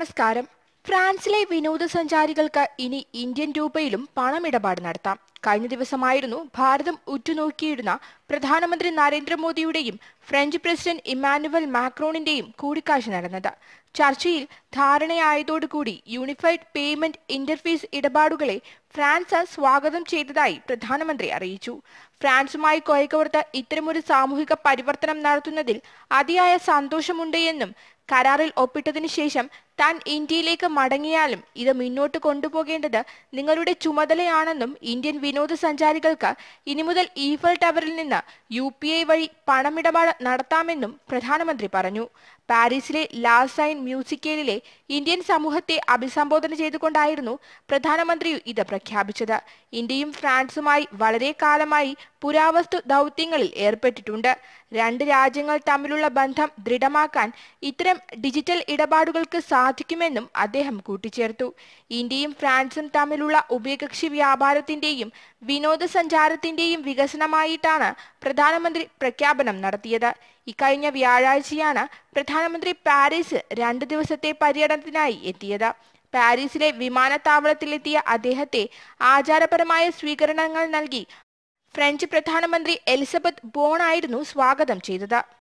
നമസ്കാരം ഫ്രാൻസിലെ വിനോദസഞ്ചാരികൾക്ക് ഇനി ഇന്ത്യൻ രൂപയിലും പണമിടപാട് നടത്താം കഴിഞ്ഞ ദിവസമായിരുന്നു ഭാരതം ഉറ്റുനോക്കിയിരുന്ന പ്രധാനമന്ത്രി നരേന്ദ്രമോദിയുടെയും ഫ്രഞ്ച് പ്രസിഡന്റ് ഇമ്മാനുവൽ മാക്രോണിന്റെയും കൂടിക്കാഴ്ച നടന്നത് ചർച്ചയിൽ ധാരണയായതോടുകൂടി യൂണിഫൈഡ് പേയ്മെന്റ് ഇന്റർഫേസ് ഇടപാടുകളെ ഫ്രാൻസ് സ്വാഗതം ചെയ്തതായി പ്രധാനമന്ത്രി അറിയിച്ചു ഫ്രാൻസുമായി കോയക്കോർത്ത് ഇത്തരമൊരു സാമൂഹിക പരിവർത്തനം നടത്തുന്നതിൽ അതിയായ സന്തോഷമുണ്ട് എന്നും കരാറിൽ ഒപ്പിട്ടതിനു ശേഷം താൻ ഇന്ത്യയിലേക്ക് മടങ്ങിയാലും ഇത് മുന്നോട്ട് കൊണ്ടുപോകേണ്ടത് നിങ്ങളുടെ ചുമതലയാണെന്നും ഇന്ത്യൻ വിനോദസഞ്ചാരികൾക്ക് ഇനി മുതൽ ഈഫൽ ടവറിൽ നിന്ന് യു പി ഐ വഴി പണമിടപാട് നടത്താമെന്നും പ്രധാനമന്ത്രി പറഞ്ഞു പാരീസിലെ ലാസൈൻ മ്യൂസിക്കേലിലെ ഇന്ത്യൻ സമൂഹത്തെ അഭിസംബോധന ചെയ്തുകൊണ്ടായിരുന്നു പ്രധാനമന്ത്രി ഇത് പ്രഖ്യാപിച്ചത് ഇന്ത്യയും ഫ്രാൻസുമായി വളരെ കാലമായി പുരാവസ്തു ദൗത്യങ്ങളിൽ ഏർപ്പെട്ടിട്ടുണ്ട് രണ്ട് രാജ്യങ്ങൾ തമ്മിലുള്ള ബന്ധം ദൃഢമാക്കാൻ ഇത്തരം ഡിജിറ്റൽ ഇടപാടുകൾക്ക് സാധിക്കുമെന്നും അദ്ദേഹം കൂട്ടിച്ചേർത്തു ഇന്ത്യയും ഫ്രാൻസും തമ്മിലുള്ള ഉഭയകക്ഷി വ്യാപാരത്തിന്റെയും വിനോദസഞ്ചാരത്തിന്റെയും വികസനമായിട്ടാണ് പ്രധാനമന്ത്രി പ്രഖ്യാപനം നടത്തിയത് ഇക്കഴിഞ്ഞ വ്യാഴാഴ്ചയാണ് പ്രധാനമന്ത്രി പാരീസ് രണ്ട് ദിവസത്തെ പര്യടനത്തിനായി എത്തിയത് പാരീസിലെ വിമാനത്താവളത്തിലെത്തിയ അദ്ദേഹത്തെ ആചാരപരമായ സ്വീകരണങ്ങൾ നൽകി ഫ്രഞ്ച് പ്രധാനമന്ത്രി എലിസബത്ത് ബോൺ ആയിരുന്നു സ്വാഗതം ചെയ്തത്